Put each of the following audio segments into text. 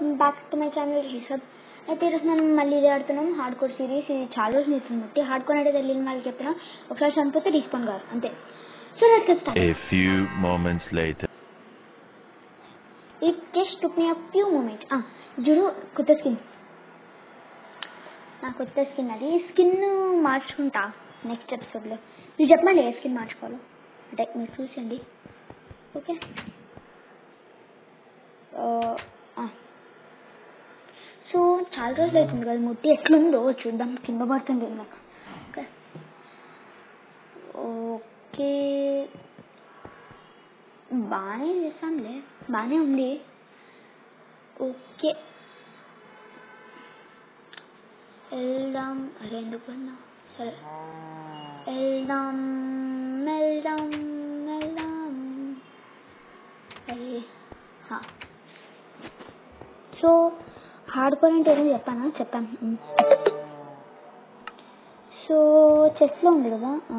Welcome back to my channel రిసబ్ అయితే ఈరోజు మనం మళ్ళీ ఇది ఆడుతున్నాం హార్డ్ కోర్ సిరీస్ ఇది చాలా రోజులు అవుతుంది బట్టి హార్డ్ కోర్ అంటే తెలియని వాళ్ళకి చెప్తున్నా ఒకసారి చనిపోతే రీస్పాన్ కాదు అంతే so let's get start A few moments later. It just took me a few moments చూడు కొత్త స్కిన్ నా కొత్త స్కిన్ అది స్కిన్ మార్చుకుంటా నెక్స్ట్ ఎపిసోడ్లో మీరు చెప్పండి ఏ స్కిన్ మార్చుకోవాలో అంటే మీరు చూసండి ఓకే సో చాలా రోజులు అవుతుంది కదా ముట్టి ఎట్లుందో చూద్దాం కింద పడుతుంది ఇందాక ఓకే ఓకే బాగానే చేస్తానులే బాగానే ఉంది ఓకే వెళ్దాం అరే ఎందుకు అన్నా సరే వెళ్దాం వెళ్దాం వెళ్దాం అరే హా. సో హార్డ్ కోర్ అంటే ఏదో చెప్పానా చెప్పాను ఉమ్. సో చెస్లో ఉంది కదా ఆ.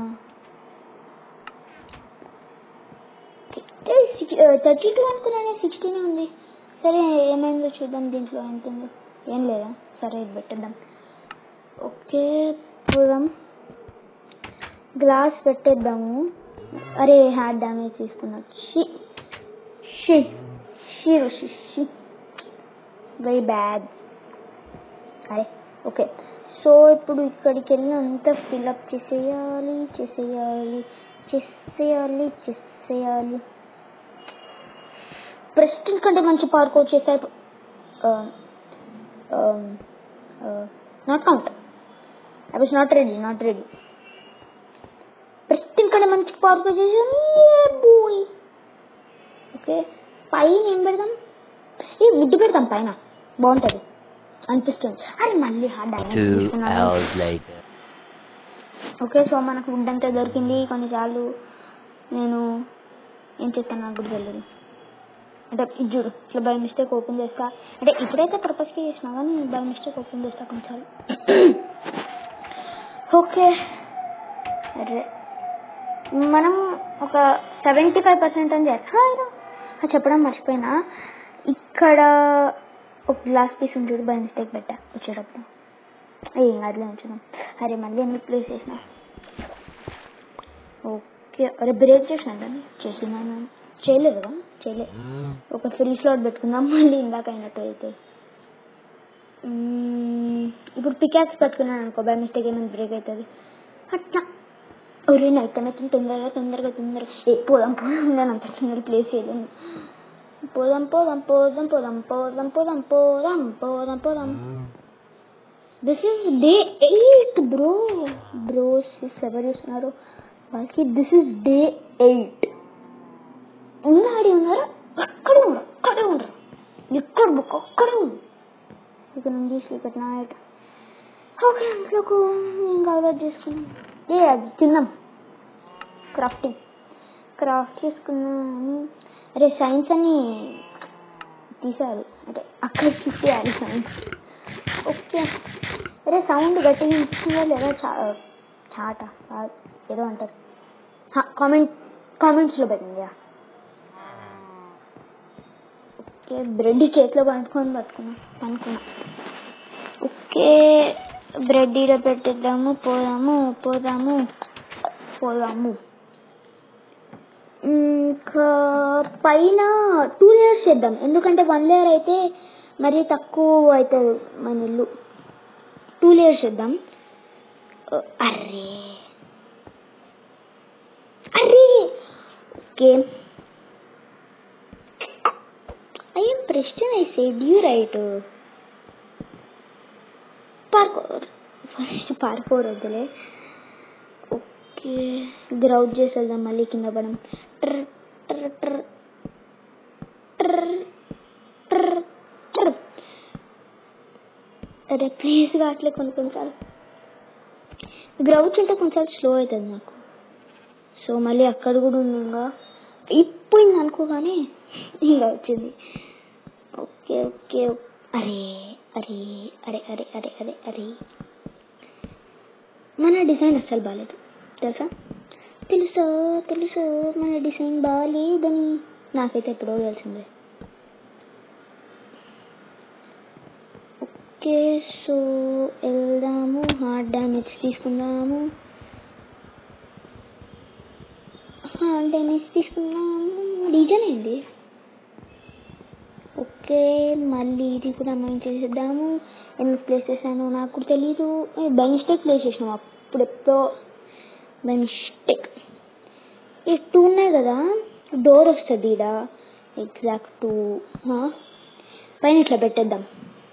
థర్టీ టూ అనుకున్నానే సిక్స్టీనే ఉంది సరే ఏమైందో చూద్దాం దీంట్లో ఎంత ఉందో ఏం లేదా సరే ఇది పెట్టేద్దాం ఓకే పోదాం గ్లాస్ పెట్టేద్దాము అరే హ్యాడ్ డ్యామేజ్ తీసుకున్నా షీ షీ షీరు షీ షీ వెరీ బ్యాడ్ అరే ఓకే సో ఇప్పుడు ఇక్కడికి వెళ్ళి అంతా ఫిల్అప్ చేసేయాలి చేసేయాలి చేసేయాలి చేసేయాలి ప్రెస్టిన్ కంటే మంచి పార్కౌట్ చేశారు not count I was not ready not ready Preston కంటే మంచి పార్కౌట్ చేశాను బోయ్ ఓకే పైన ఏం పెడదాం ఏ వుడ్ పెడతాం పైన బాగుంటుంది అనిపిస్తుంది అరే మళ్ళీ hard Two damage hours later. Okay so మనకు వుడ్ అంతా దొరికింది కొన్నిసార్లు నేను ఏం చేస్తాను నాకు కూడా తెలియదు అంటే ఇది చూడు ఇట్లా బై మిస్టేక్ ఓపెన్ చేస్తా అంటే ఇప్పుడైతే పర్పస్కి చేసినా కానీ బై మిస్టేక్ ఓపెన్ చేస్తా కొన్నిసార్లు ఓకే అరే మనం ఒక సెవెంటీ ఫైవ్ పర్సెంట్ అని చెప్పారు చెప్పడం మర్చిపోయినా ఇక్కడ ఒక గ్లాస్ పీస్ ఉంది చూడు బై మిస్టేక్ పెట్టా వచ్చేటప్పుడు ఏం కాదులే ఉంచుదాం అరే మళ్ళీ ఎందుకు ప్లేస్ చేసిన ఓకే అరే బ్రేక్ చేసిన దాన్ని చేసినాను చేయలేదు కదా చేయలే ఒక ఫ్రీ స్లాట్ పెట్టుకుందాం మళ్ళీ ఇందాక అయినట్టు అయితే మ్మ్, ఇప్పుడు పికాక్స్ పెట్టుకున్నాను అనుకో బై మిస్టేక్ ఏమైనా బ్రేక్ అవుతుంది అట్లా ఒరే నైట్ అయితే తొందరగా తొందరగా తొందరగా ఏ పోదాం పోదాం నేను అంత తొందర ప్లేస్ చేయలేను పోదాం పోదాం పోదాం పోదాం పోదాం పోదాం పోదాం పోదాం పోదాం this is day eight bro bros ఎవరు చూస్తున్నారు వాళ్ళకి దిస్ ఇస్ డే ఎయిట్ ఇంకా ఆడి ఉన్నారు అక్కడే ఉన్నారు అక్కడే ఉండరు ఎక్కడ బుక్ అక్కడే ఉంది ఇక నుంచి స్లీప్ ఎట్ నైట్ ఓకే ఇంట్లోకి ఇంకా అలవాటు చేసుకున్నాం ఏ అది తిన్నాం క్రాఫ్టింగ్ క్రాఫ్ట్ చేసుకున్నాను అరే సైన్స్ అని తీసేయాలి అంటే అక్కడ తీసేయాలి సైన్స్ ఓకే అరే సౌండ్ గట్టిగా వినిపిస్తుందా లేదా చా చాట కాదు, ఏదో అంటారు కామెంట్ కామెంట్స్లో పెట్టండి ఓకే బ్రెడ్ చేతిలో పట్టుకొని పట్టుకున్నా పనుకున్నా ఓకే బ్రెడ్ ఈడ పెట్టేద్దాము పోదాము పోదాము పోదాము ఇంకా పైన టూ లేయర్స్ చేద్దాం ఎందుకంటే వన్ లేయర్ అయితే మరీ తక్కువ అవుతుంది మన ఇల్లు టూ లేయర్స్ చేద్దాం అర్రే అర్రే okay I am Preston I said you right parkour first parkour వద్దులే ఓకే గ్రౌట్ చేసేద్దాం మళ్ళీ కింద పడం ట్ర ట్ర ట్ర ట్ర ట్ర ట్ర. అరే ప్లీజ్ కావట్లే కొన్ని కొన్నిసార్లు గ్రౌచ్ అంటే కొంచెం స్లో అవుతుంది నాకు సో మళ్ళీ అక్కడ కూడా ఉందా ఇప్పుడు ఇంక అనుకోగానే ఇంకా వచ్చింది ఓకే ఓకే అరే అరే అరే అరే అరే అరే అరే మన డిజైన్ అస్సలు బాగాలేదు తెలుసా తెలుసా తెలుసా మన డిజైన్ బాగాలేదని నాకైతే ఎప్పుడో తెలిసిందే ఓకే సో వెళ్దాము హార్డ్ డ్యామేజ్ తీసుకుందాము హార్డ్ డ్యామేజ్ తీసుకుందాము రీజన్ ఏంటి ఓకే మళ్ళీ ఇది కూడా మైండ్ చేసేద్దాము ఎందుకు ప్లేస్ చేశాను నాకు కూడా తెలీదు బై మిస్టేక్ ప్లేస్ చేసినాం అప్పుడెప్పుడో బై మిస్టేక్ ఈ టూ ఉన్నాయి కదా డోర్ వస్తుంది ఈడ ఎగ్జాక్ట్ టూ పైన ఇట్లా పెట్టేద్దాం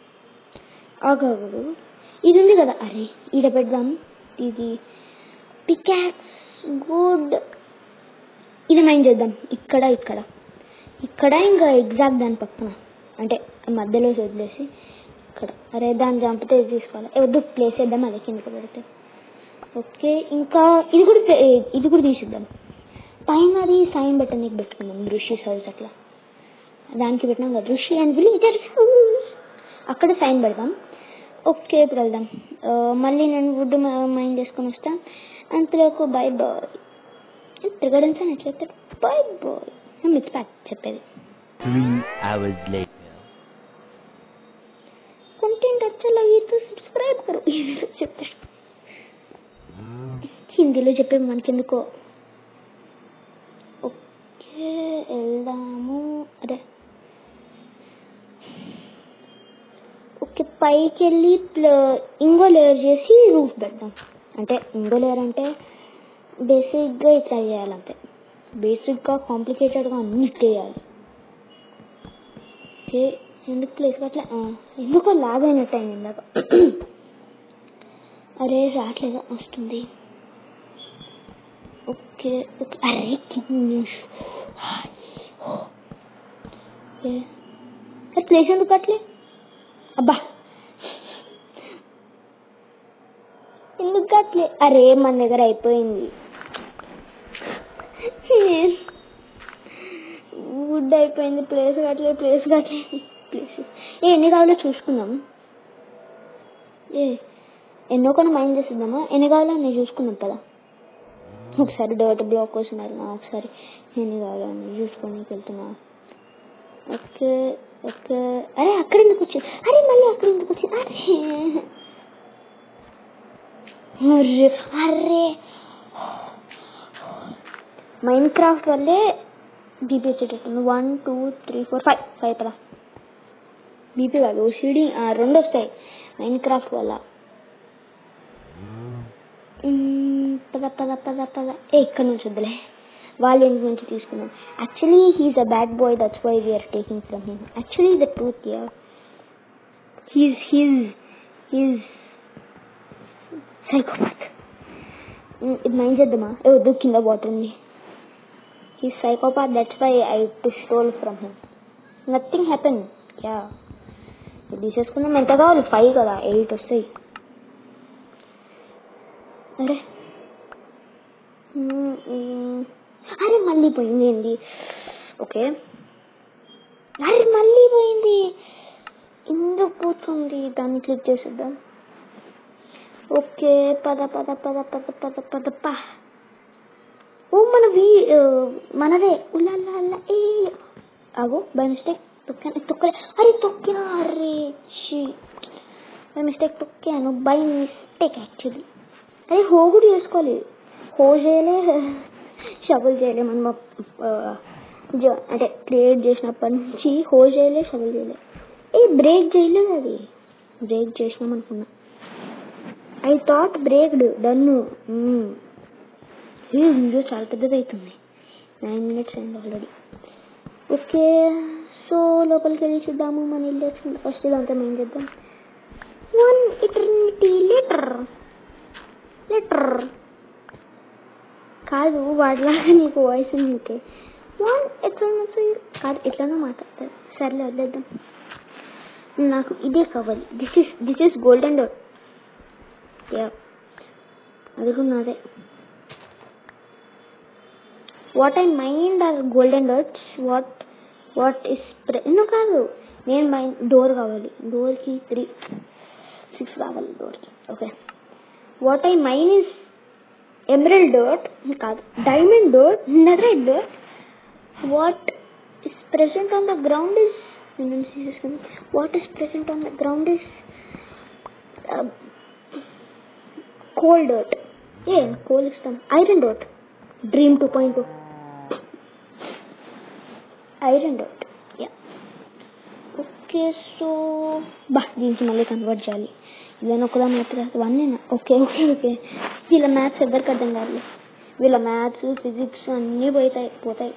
ఆగదు ఇది ఉంది కదా అరే ఈడ పెడదాం ఇది పికాక్స్ గుడ్ ఇది మైండ్ చేద్దాం ఇక్కడ ఇక్కడ ఇక్కడ ఇంకా ఎగ్జాక్ట్ దాని పక్కన అంటే మధ్యలో వదిలేసి ఇక్కడ అరే దాన్ని చంపితే ఇది తీసుకోవాలి ఏ, వద్దు ప్లేస్ చేద్దాం అదే కిందకి పెడితే ఓకే ఇంకా ఇది కూడా ప్లే- ఇది కూడా తీసిద్దాం పైన అది సైన్ పెట్టడానికి పెట్టుకుందాం దృష్టి సైజ్ అట్లా దానికి పెట్టినాం కదా దృష్టి అండ్ విలేజర్స్ అక్కడ సైన్ పెడదాం ఓకే ఇప్పుడు వెళ్దాం ఆ, మళ్ళీ నేను వుడ్ మైండ్ చేసుకొని వస్తాను అంతలోకి బై బాయ్ తిరగడం సార్ ఎట్లా బాయ్ బాయ్ మిత్ ప్యాక్ చెప్పేది Three hours later. कंटेंट अच्छा लगे तो सब्सक्राइब करो హిందీలో చెప్పారు హిందీలో చెప్పే మనకెందుకో ఓకే వెళ్దాము అరే ఓకే పైకి వెళ్ళి ప్ల- ఇంకో లేయర్ చేసి రూఫ్ పెడదాం అంటే ఇంకో లేయర్ అంటే బేసిక్గా ఇట్లా చేయాలంతే బేసిక్గా కాంప్లికేటెడ్గా అన్ని చేయాలి ఓకే ఎందుకు ప్లేస్ అట్లా ఆ, ఎందుకో లాగ్ అయినట్టు అయింది ఇందాక అరే రావట్లేదా వస్తుంది ఓకే ఓకే అరే కింద ఓకే సరే ప్లేస్ ఎందుకు అట్లే అబ్బా ఎందుకు అట్లే అరే మన దగ్గర అయిపోయింది వుడ్ అయిపోయింది ప్లేస్ కట్టలే ప్లేస్ కట్టలే ప్లేసెస్ ఏ ఎన్ని కావాలో చూసుకుందాం ఏ ఎన్నో కొన్ని మైండ్ చేసిద్దామా ఎన్ని కావాలో నేను చూసుకుందాం కదా ఒకసారి డర్ట్ బ్లాక్ కోసం వెళ్తున్నా ఒకసారి ఎన్ని కావాలో అని చూసుకొని వెళ్తున్నా ఓకే ఓకే అరే అక్కడ ఎందుకు వచ్చింది అరే మళ్ళీ అక్కడ ఎందుకు వచ్చింది అరే అరే అరే మైండ్ క్రాఫ్ట్ వల్లే బీపీ వచ్చేటట్టు one two three four five five పదా బీపీ కాదు ఓసిడి రెండు వస్తాయి మైండ్ క్రాఫ్ట్ వల్ల మ్మ్, పద పద పద పద ఏ ఇక్కడ నుంచి వద్దులే వాళ్ళ ఇంటి నుంచి తీసుకున్నాం actually he is a bad boy that's why we are taking from him actually the truth year he's he's he's psychopath ఇది మైండ్ చేద్దామా ఏ వద్దు కింద వాటర్ ఉంది he psychopath that's why I to stole from him nothing happen yeah ఇది తీసేసుకున్నాం ఎంత కావాలి ఫైవ్ కదా ఎయిట్ వస్తాయి అరే మ్మ్, మ్మ్. అరే మళ్ళీ పోయింది ఏంది ఓకే అరే మళ్ళీ పోయింది ఎందుకు పోతుంది దాన్ని క్లిక్ చేసేద్దాం ఓకే పద పద పద పద పద పద పా ఓ మన వీ ఆ, మనదే ఉల్లా ఏ అగో బై మిస్టేక్ తొక్కాను తొక్కలే అరే తొక్కినా అరే ఛీ బై మిస్టేక్ తొక్కాను బై మిస్టేక్ యాక్చువల్లీ అరే హో కూడా చేసుకోవాలి హో చేయలే షబుల్ చేయలే మనం ఆ, జ- అంటే క్రియేట్ చేసినప్పటి నుంచి హో చేయలే షబుల్ చేయలే ఏ బ్రేక్ చేయలేదు అది బ్రేక్ చేసినాం అనుకున్నా ఐ థాట్ బ్రేక్డ్ డన్ను ఈ వీడియో చాలా పెద్దది అవుతుంది నైన్ మినిట్స్ అయింది ఆల్రెడీ ఓకే సో లోపలికి వెళ్ళి చూద్దాము మన ఇల్లు వచ్చింది ఫస్ట్ ఇదంతా మేము చేద్దాం వన్ ఇటర్నిటీ లెటర్ లెటర్ కాదు వాడిలాగా నీకు వాయిస్ నీకే వన్ ఎట్లా కాదు ఎట్లనో మాట్లాడతారు సర్లే వదిలేద్దాం నాకు ఇదే కావాలి this is this is golden door yeah అది కూడా నాదే what I mined are golden doors what what is ఎన్నో కాదు నేను మైండ్ డోర్ కావాలి డోర్కి త్రీ సిక్స్ కావాలి డోర్కి okay what I mined is emerald door కాదు diamond door netherite door what is present on the ground is what is present on the ground is coal dot a coal ఇష్టం iron dot dream two point two iron dot yeah okay so బా దీనికి మళ్ళీ convert చేయాలి ఇవన్నీ ఒకదాని మాత్రం అవన్నీ okay okay okay వీళ్ళ మ్యాథ్స్ ఎవరికి అర్థం కాదు వీళ్ళ మ్యాథ్స్ ఫిజిక్స్ అన్నీ పోతాయి పోతాయి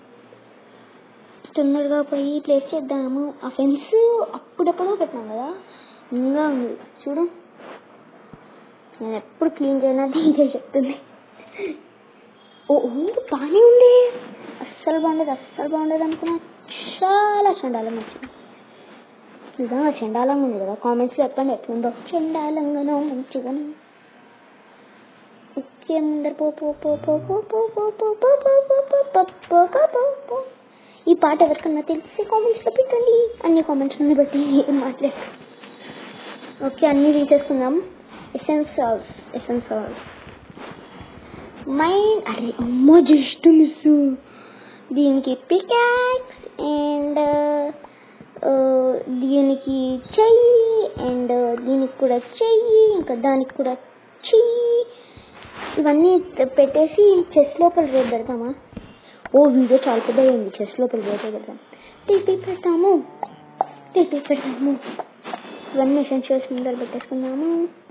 తొందరగా పోయి ప్లేస్ చేద్దాము ఆ ఫెన్స్ అప్పుడెప్పుడో పెట్టినాం కదా ఇంకా ఉంది చూడు నేను ఎప్పుడు క్లీన్ చేయనా ఇదే చెప్తుంది ఓ ఓ, బాగానే ఉంది అస్సలు బాగుండదు అస్సలు బాగుండదు అనుకున్నా చాలా చండాలంగా వచ్చింది నిజంగా చండాలంగా ఉంది కదా కామెంట్స్లో చెప్పండి ఎట్లుందో చండాలంగానో మంచిగానో ఓకే ముందర పో పో పో పో పో పో పో పో పో పో పో పో పో పో పో పో పో. ఈ పాట ఎవరికన్నా తెలిస్తే కామెంట్స్లో పెట్టండి అన్ని కామెంట్స్లో పెట్టి ఏం మాట్లాడు ఓకే అన్నీ తీసేసుకుందాం ఎసెన్షియల్స్ ఎసెన్షియల్స్ మైండ్ అరే అమ్మ జస్ట్ మిస్ దీనికి పికాక్స్ అండ్ దీనికి చెయ్యి అండ్ దీనికి కూడా చెయ్యి ఇంకా దానికి కూడా చెయ్యి ఇవన్నీ పెట్టేసి చెస్ లోపల రేపు పెడతామా ఓ వీడియో చాలా పెద్దగా అయింది చెస్ లోపల రేపే పెడతాం టీపీ పెడతాము టీపీ పెడతాము ఇవన్నీ ఎసెన్షియల్స్ ముందర పెట్టేసుకుందాము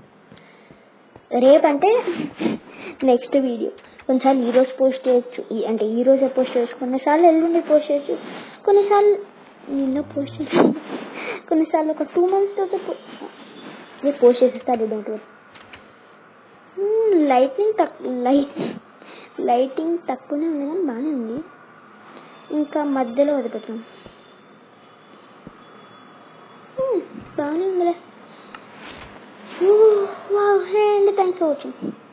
రేపంటే నెక్స్ట్ వీడియో కొన్నిసార్లు ఈరోజు పోస్ట్ చేయొచ్చు ఈ- అంటే ఈ రోజే పోస్ట్ చేయొచ్చు కొన్నిసార్లు ఎల్లుండి పోస్ట్ చేయొచ్చు కొన్నిసార్లు నిన్న పోస్ట్ చేయొచ్చు కొన్నిసార్లు ఒక టూ మంత్స్ తర్వాత రేపు పోస్ట్ చేసేస్తారు డోంట్ వరీ లైటింగ్ తక్కువ లైట్ లైటింగ్ తక్కువనే ఉంది కానీ బాగానే ఉంది ఇంకా మధ్యలో వదిలిపెట్టాం బాగానే ఉందిలే wow and thanks for watching